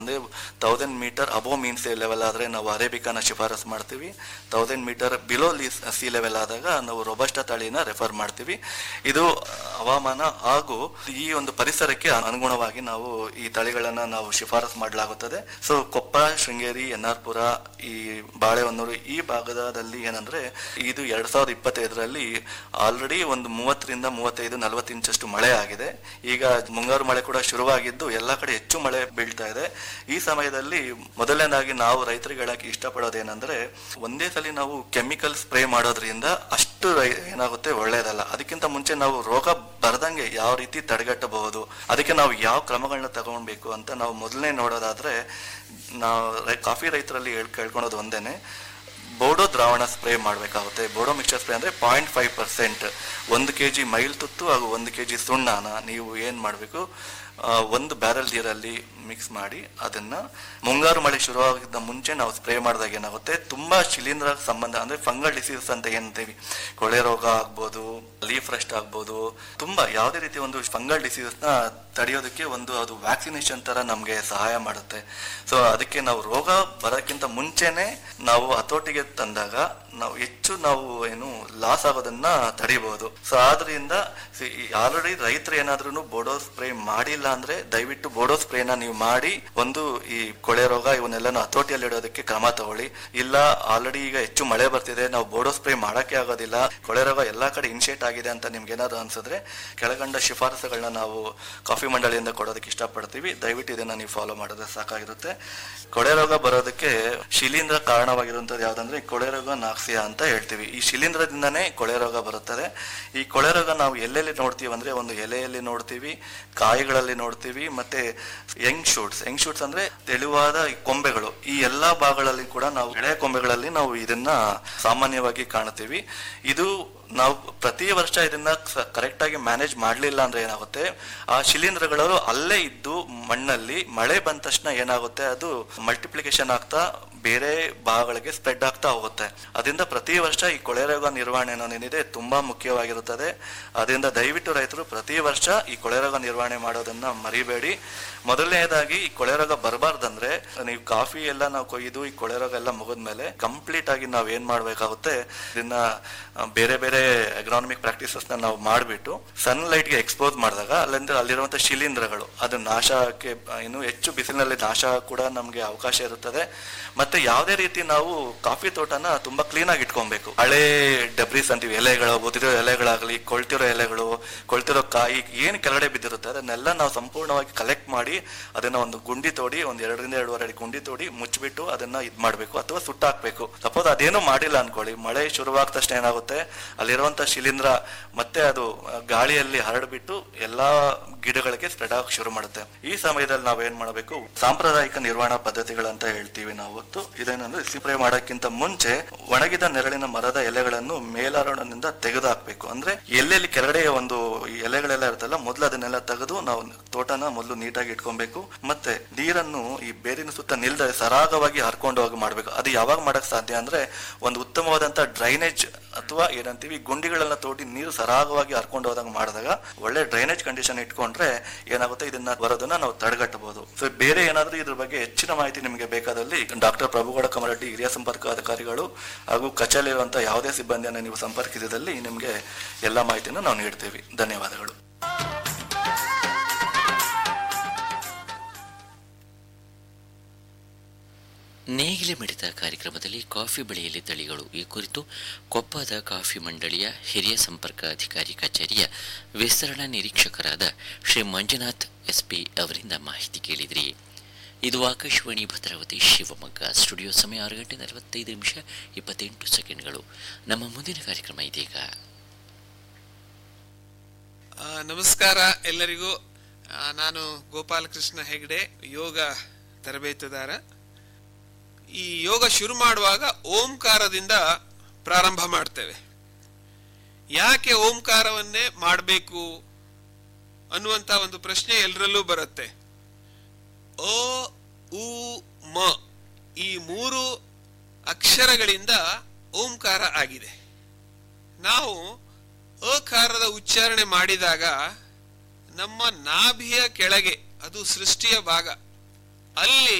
ಅಂದ್ರೆ thousand metre above mean sea level ಆದ್ರೆ ನಾವು ಅರೇಬಿಕಾನ ಶಿಫಾರಸ್ ಮಾಡ್ತೀವಿ thousand metre below sea level ಆದಾಗ ನಾವು ರೊಬಸ್ಟ ತಳಿನ ರೆಫರ್ ಮಾಡ್ತೀವಿ ಇದು ಹವಾಮಾನ ಹಾಗೂ ಈ ಒಂದು ಪರಿಸರಕ್ಕೆ ಅನುಗುಣವಾಗಿ ನಾವು ಈ ತಳಿಗಳನ್ನ ನಾವು ಶಿಫಾರಸ್ ಮಾಡಲಾಗುತ್ತದೆ so Koppa Sringeri N R Pura ಈ ಬಾಳೆಹೊನ್ನೂರು ಈ ಭಾಗದಲ್ಲಿ ಏನಂದ್ರೆ ಇದು ಎರಡ್ ಸಾವಿರದ ಇಪ್ಪತ್ತೈದರಲ್ಲಿ ಆಲ್ರೆಡಿ ಒಂದು ಮೂವತ್ತರಿಂದ ಮೂವತ್ತೈದು ನಲವತ್ತು ಇಂಚಷ್ಟು ಮಳೆ ಆಗಿದೆ ಈಗ ಮುಂಗಾರು ಮಳೆ ಕೂಡ ಶುರುವಾಗಿದ್ದು ಎಲ್ಲಾ ಕಡೆ ಹೆಚ್ಚು ಮಳೆ ಬೀಳ್ತಾ ಇದೆ ಈ ಸಮಯದಲ್ಲಿ ಮೊದಲನೇದಾಗಿ ನಾವು ರೈತರಿಗೆ ಹೇಳಕ್ಕೆ ಇಷ್ಟಪಡೋದೇನೆಂದ್ರೆ ಒಂದೇ ಸಲ ನಾವು ಕೆಮಿಕಲ್ ಸ್ಪ್ರೇ ಮಾಡೋದ್ರಿಂದ ಅಷ್ಟು ರೈ- ಏನಾಗುತ್ತೆ ಒಳ್ಳೇದಲ್ಲ ಅದಕ್ಕಿಂತ ಮುಂಚೆ ನಾವು ರೋಗ ಬರದಂಗೆ ಯಾವ ರೀತಿ ತಡೆಗಟ್ಟಬಹುದು ಅದಕ್ಕೆ ನಾವು ಯಾವ ಕ್ರಮಗಳನ್ನ ತಗೊಳ್ಬೇಕು ಅಂತ ನಾವು ಮೊದಲನೇ ನೋಡೋದಾದ್ರೆ ನಾವು ರೈ- ಕಾಫಿ ರೈತರಲ್ಲಿ ಹೇಳ್ ಕೇಳ್ಕೊಳೋದು ಒಂದೇನೆ ಬೋಡೋ ದ್ರಾವಣ ಸ್ಪ್ರೇ ಮಾಡಬೇಕಾಗುತ್ತೆ ಬೋಡೋ ಮಿಕ್ಸ್ಚರ್ ಸ್ಪ್ರೇ ಅಂದರೆ ಪಾಯಿಂಟ್ ಫೈವ್ ಪರ್ಸೆಂಟ್ ಒಂದು ಕೆ ಜಿ ಮೈಲ್ ತುತ್ತು ಹಾಗೂ ಒಂದು ಕೆ ಜಿ ಸುಣ್ಣನ ನೀವು ಏನು ಮಾಡಬೇಕು ಒಂದು ಬ್ಯಾರಲ್ ನೀರಲ್ಲಿ ಮಿಕ್ಸ್ ಮಾಡಿ ಅದನ್ನ ಮುಂಗಾರು ಮಳೆ ಶುರುವಾಗಿದ್ದ ಮುಂಚೆ ನಾವು ಸ್ಪ್ರೇ ಮಾಡಿದಾಗ ಏನಾಗುತ್ತೆ ತುಂಬಾ ಶಿಲೀಂಧ್ರ ಸಂಬಂಧ ಅಂದ್ರೆ ಫಂಗಲ್ ಡಿಸೀಸ್ ಅಂತ ಏನಂತೀವಿ ಕೊಳೆ ರೋಗ ಆಗ್ಬೋದು ಲೀಫ್ ರಸ್ಟ್ ಆಗ್ಬೋದು ತುಂಬಾ ಯಾವುದೇ ರೀತಿ ಒಂದು ಫಂಗಲ್ ಡಿಸೀಸ್ ನ ತಡೆಯೋದಕ್ಕೆ ಒಂದು ಅದು ವ್ಯಾಕ್ಸಿನೇಷನ್ ತರ ನಮಗೆ ಸಹಾಯ ಮಾಡುತ್ತೆ ಸೊ ಅದಕ್ಕೆ ನಾವು ರೋಗ ಬರೋಕ್ಕಿಂತ ಮುಂಚೆನೆ ನಾವು ಹತೋಟಿಗೆ ತಂದಾಗ ನಾವು ಹೆಚ್ಚು ನಾವು ಏನು ಲಾಸ್ ಆಗೋದನ್ನ ತಡಿಬಹುದು ಸೊ ಆದ್ರಿಂದ ಆಲ್ರೆಡಿ ರೈತರು ಏನಾದ್ರೂ ಬೋಡೋ ಸ್ಪ್ರೇ ಮಾಡಿಲ್ಲ ಅಂದ್ರೆ ದಯವಿಟ್ಟು ಬೋಡೋ ಸ್ಪ್ರೇನ ನೀವು ಮಾಡಿ ಒಂದು ಈ ಕೊಳೆ ರೋಗ ಇವನ್ನೆಲ್ಲ ಹತೋಟಿಯಲ್ಲಿ ಇಡೋದಕ್ಕೆ ಕ್ರಮ ತಗೊಳ್ಳಿ ಇಲ್ಲ ಆಲ್ರೆಡಿ ಈಗ ಹೆಚ್ಚು ಮಳೆ ಬರ್ತಿದೆ ನಾವು ಬೋಡೋ ಸ್ಪ್ರೇ ಮಾಡಕ್ಕೆ ಆಗೋದಿಲ್ಲ ಕೊಳೆ ರೋಗ ಎಲ್ಲಾ ಕಡೆ ಇನ್ಶಿಯೇಟ್ ಆಗಿದೆ ಅಂತ ನಿಮ್ಗೆ ಏನಾದ್ರು ಅನ್ಸಿದ್ರೆ ಕೆಳಗಂಡ ಶಿಫಾರಸುಗಳನ್ನ ನಾವು ಕಾಫಿ ಮಂಡಳಿಯಿಂದ ಕೊಡೋದಕ್ಕೆ ಇಷ್ಟಪಡ್ತೀವಿ ದಯವಿಟ್ಟು ಇದನ್ನ ನೀವು ಫಾಲೋ ಮಾಡಿದ್ರೆ ಸಾಕಾಗಿರುತ್ತೆ ಕೊಳೆ ರೋಗ ಬರೋದಕ್ಕೆ ಶಿಲೀಂಧ್ರ ಕಾರಣವಾಗಿರುವಂತದ್ದು ಯಾವ್ದಂದ್ರೆ ಈ ಕೊಳೆ ರೋಗ ನಾಕ್ಸಿಯಾ ಅಂತ ಹೇಳ್ತೀವಿ ಈ ಶಿಲೀಂಧ್ರದಿಂದನೇ ಕೊಳೆ ರೋಗ ಬರುತ್ತದೆ ಈ ಕೊಳೆ ರೋಗ ನಾವು ಎಲ್ಲೆಲ್ಲಿ ನೋಡ್ತೀವಿ ಅಂದ್ರೆ ಒಂದು ಎಲೆಯಲ್ಲಿ ನೋಡ್ತೀವಿ ಕಾಯಿಗಳಲ್ಲಿ ನೋಡ್ತೀವಿ ಮತ್ತೆ ಯಂಗ್ ಶೂಟ್ಸ್ ಯಂಗ್ ಶೂಟ್ಸ್ ಅಂದ್ರೆ ತೆಳುವಾದ ಈ ಕೊಂಬೆಗಳು ಈ ಎಲ್ಲಾ ಭಾಗಗಳಲ್ಲಿ ಕೂಡ ನಾವು ಎಳೆ ಕೊಂಬೆಗಳಲ್ಲಿ ನಾವು ಇದನ್ನ ಸಾಮಾನ್ಯವಾಗಿ ಕಾಣ್ತೀವಿ ಇದು ನಾವು ಪ್ರತಿ ವರ್ಷ ಇದನ್ನ ಕರೆಕ್ಟ್ ಆಗಿ ಮ್ಯಾನೇಜ್ ಮಾಡ್ಲಿಲ್ಲ ಅಂದ್ರೆ ಏನಾಗುತ್ತೆ ಆ ಶಿಲೀಂಧ್ರಗಳು ಅಲ್ಲೇ ಇದ್ದು ಮಣ್ಣಲ್ಲಿ ಮಳೆ ಬಂದ ತಕ್ಷಣ ಏನಾಗುತ್ತೆ ಅದು ಮಲ್ಟಿಪ್ಲಿಕೇಶನ್ ಆಗ್ತಾ ಬೇರೆ ಭಾಗಗಳಿಗೆ ಸ್ಪ್ರೆಡ್ ಆಗ್ತಾ ಹೋಗುತ್ತೆ ಅದರಿಂದ ಪ್ರತಿ ವರ್ಷ ಈ ಕೊಳೆ ರೋಗ ನಿರ್ವಹಣೆ ಅನ್ನೋದೇನಿದೆ ತುಂಬಾ ಮುಖ್ಯವಾಗಿರುತ್ತದೆ ಅದರಿಂದ ದಯವಿಟ್ಟು ರೈತರು ಪ್ರತಿ ವರ್ಷ ಈ ಕೊಳೆ ರೋಗ ನಿರ್ವಹಣೆ ಮಾಡೋದನ್ನ ಮರಿಬೇಡಿ ಮೊದಲನೇದಾಗಿ ಈ ಕೊಳೆ ರೋಗ ಬರಬಾರ್ದಂದ್ರೆ ನೀವು ಕಾಫಿ ಎಲ್ಲ ನಾವು ಕೊಯ್ದು ಈ ಕೊಳೆ ರೋಗ ಎಲ್ಲ ಮುಗಿದ್ಮೇಲೆ ಕಂಪ್ಲೀಟ್ ಆಗಿ ನಾವ್ ಏನ್ ಮಾಡ್ಬೇಕಾಗುತ್ತೆ ಇದನ್ನ ಆ, ಬೇರೆ ಬೇರೆ ಎಕನಾಮಿಕ್ ಪ್ರಾಕ್ಟೀಸಸ್ ನ ನಾವು ಮಾಡ್ಬಿಟ್ಟು ಸನ್ ಲೈಟ್ ಗೆ ಎಕ್ಸ್ಪೋಸ್ ಮಾಡಿದಾಗ ಅಲ್ಲಿಂದ ಅಲ್ಲಿರುವಂತ ಶಿಲೀಂಧ್ರಗಳು ಅದು ನಾಶಕ್ಕೆ ಆ, ಇನ್ನು ಹೆಚ್ಚು ಬಿಸಿಲಿನಲ್ಲಿ ನಾಶ ಕೂಡ ನಮ್ಗೆ ಅವಕಾಶ ಇರುತ್ತದೆ ಮತ್ತೆ ಯಾವುದೇ ರೀತಿ ನಾವು ಕಾಫಿ ತೋಟನ ತುಂಬಾ ಕ್ಲೀನ್ ಆಗಿ ಇಟ್ಕೊಬೇಕು ಹಳೆ ಡಬ್ರೀಸ್ ಅಂತೀವಿ ಎಲೆಗಳು ಉದಿರೋ ಎಲೆಗಳಾಗ್ಲಿ ಕೊಳ್ತಿರೋ ಎಲೆಗಳು ಕೊಳ್ತಿರೋ ಕಾಯಿ ಏನ್ ಕೆಳಗಡೆ ಬಿದ್ದಿರುತ್ತೆ ಅದನ್ನೆಲ್ಲ ನಾವು ಸಂಪೂರ್ಣವಾಗಿ ಕಲೆಕ್ಟ್ ಮಾಡಿ ಅದನ್ನ ಒಂದು ಗುಂಡಿ ತೋಡಿ ಒಂದ್ ಎರಡರಿಂದ ಎರಡೂವರೆ ಅಡಿ ಗುಂಡಿ ತೋಡಿ ಮುಚ್ಚಿಬಿಟ್ಟು ಅದನ್ನ ಇದ್ ಮಾಡ್ಬೇಕು ಅಥವಾ ಸುಟ್ಟಾಕ್ಬೇಕು ಸಪೋಸ್ ಅದೇನು ಮಾಡಿಲ್ಲ ಅನ್ಕೊಳ್ಳಿ ಮಳೆ ಶುರುವಾದ ತಕ್ಷಣ ಏನಾಗುತ್ತೆ ಅಲ್ಲಿರುವಂತ ಶಿಲೀಂಧ್ರ ಮತ್ತೆ ಅದು ಆ, ಗಾಳಿಯಲ್ಲಿ ಹರಡ್ಬಿಟ್ಟು ಎಲ್ಲಾ ಗಿಡಗಳಿಗೆ ಸ್ಪ್ರೆಡ್ ಆಗಕ್ಕೆ ಶುರು ಮಾಡುತ್ತೆ ಈ ಸಮಯದಲ್ಲಿ ನಾವ್ ಏನ್ ಮಾಡಬೇಕು ಸಾಂಪ್ರದಾಯಿಕ ನಿರ್ವಹಣಾ ಪದ್ಧತಿಗಳಂತ ಹೇಳ್ತೀವಿ ನಾವು ಹೊತ್ತು ಇದೇನಂದ್ರೆ ಸ್ಪ್ರೇ ಮಾಡೋಕ್ಕಿಂತ ಮುಂಚೆ ಒಣಗಿದ ನೆರಳಿನ ಮರದ ಎಲೆಗಳನ್ನು ಮೇಲಾರೋಣದಿಂದ ತೆಗೆದು ಹಾಕ್ಬೇಕು ಅಂದ್ರೆ ಎಲ್ಲೆಲ್ಲಿ ಕೆಳಗಡೆ ಒಂದು ಈ ಎಲೆಗಳೆಲ್ಲ ಇರುತ್ತಲ್ಲ ಮೊದಲು ಅದನ್ನೆಲ್ಲ ತೆಗೆದು ನಾವು ತೋಟನ ಮೊದಲು ನೀಟಾಗಿ ಇಟ್ಕೊಬೇಕು ಮತ್ತೆ ನೀರನ್ನು ಈ ಬೇರಿನ ಸುತ್ತ ನಿಲ್ದೆ ಸರಾಗವಾಗಿ ಹರ್ಕೊಂಡು ಹೋಗಿ ಮಾಡ್ಬೇಕು ಅದು ಯಾವಾಗ ಮಾಡಕ್ ಸಾಧ್ಯ ಅಂದ್ರೆ ಒಂದು ಉತ್ತಮವಾದಂತ ಡ್ರೈನೇಜ್ ಅಥವಾ ಏನಂತೀವಿ ಗುಂಡಿಗಳನ್ನ ತೋಡಿ ನೀರು ಸರಾಗವಾಗಿ ಹರ್ಕೊಂಡು ಹೋದಾಗ ಮಾಡಿದಾಗ ಒಳ್ಳೆ ಡ್ರೈನೇಜ್ ಕಂಡೀಷನ್ ಇಟ್ಕೊಂಡ್ರೆ ಏನಾಗುತ್ತೆ ಇದನ್ನ ಬರೋದನ್ನ ನಾವು ತಡೆಗಟ್ಟಬಹುದು ಸೊ ಬೇರೆ ಏನಾದ್ರೂ ಇದ್ರ ಬಗ್ಗೆ ಹೆಚ್ಚಿನ ಮಾಹಿತಿ ನಿಮಗೆ ಬೇಕಾದಲ್ಲಿ ಡಾಕ್ಟರ್ ಪ್ರಭುಗೌಡ ಕಮರಡ್ಡಿ ಹಿರಿಯ ಸಂಪರ್ಕ ಅಧಿಕಾರಿಗಳು ಹಾಗೂ ಕಚೇರಿರುವಂತಹ ಯಾವುದೇ ಸಿಬ್ಬಂದಿಯನ್ನು ನೀವು ಸಂಪರ್ಕಿಸಿದಲ್ಲಿ ನಿಮಗೆ ಎಲ್ಲ ಮಾಹಿತಿಯನ್ನು ನಾವು ನೀಡ್ತೀವಿ ಧನ್ಯವಾದಗಳು ನೇಗಿಲೆ ಮಿಡಿತ ಕಾರ್ಯಕ್ರಮದಲ್ಲಿ ಕಾಫಿ ಬೆಳೆಯಲ್ಲಿ ತಳಿಗಳು ಈ ಕುರಿತು ಕೊಪ್ಪದ ಕಾಫಿ ಮಂಡಳಿಯ ಹಿರಿಯ ಸಂಪರ್ಕ ಅಧಿಕಾರಿ ಕಚೇರಿಯ ವಿಸ್ತರಣಾ ನಿರೀಕ್ಷಕರಾದ ಶ್ರೀ ಮಂಜುನಾಥ್ ಎಸ್ಪಿ ಅವರಿಂದ ಮಾಹಿತಿ ಕೇಳಿದ್ರಿ ಇದು ಆಕಾಶವಾಣಿ ಭದ್ರಾವತಿ ಶಿವಮೊಗ್ಗ ಸ್ಟುಡಿಯೋ ಸಮಯ ಆರು ಗಂಟೆ ನಲವತ್ತೈದು ನಿಮಿಷ ಇಪ್ಪತ್ತೆಂಟು ಸೆಕೆಂಡ್ಗಳು ನಮ್ಮ ಮುಂದಿನ ಕಾರ್ಯಕ್ರಮ ಇದೀಗ ಆ, ನಮಸ್ಕಾರ ಎಲ್ಲರಿಗೂ ಆ, ನಾನು ಗೋಪಾಲಕೃಷ್ಣ ಹೆಗ್ಡೆ ಯೋಗ ತರಬೇತುದಾರ ಈ ಯೋಗ ಶುರು ಮಾಡುವಾಗ ಓಂಕಾರದಿಂದ ಪ್ರಾರಂಭ ಮಾಡ್ತೇವೆ ಯಾಕೆ ಓಂಕಾರವನ್ನೇ ಮಾಡಬೇಕು ಅನ್ನುವಂತ ಒಂದು ಪ್ರಶ್ನೆ ಎಲ್ಲರಲ್ಲೂ ಬರುತ್ತೆ ಅ ಉ ಮ ಈ ಮೂರು ಅಕ್ಷರಗಳಿಂದ ಓಂಕಾರ ಆಗಿದೆ ನಾವು ಅಕಾರದ ಉಚ್ಚಾರಣೆ ಮಾಡಿದಾಗ ನಮ್ಮ ನಾಭಿಯ ಕೆಳಗೆ ಅದು ಸೃಷ್ಟಿಯ ಭಾಗ ಅಲ್ಲಿ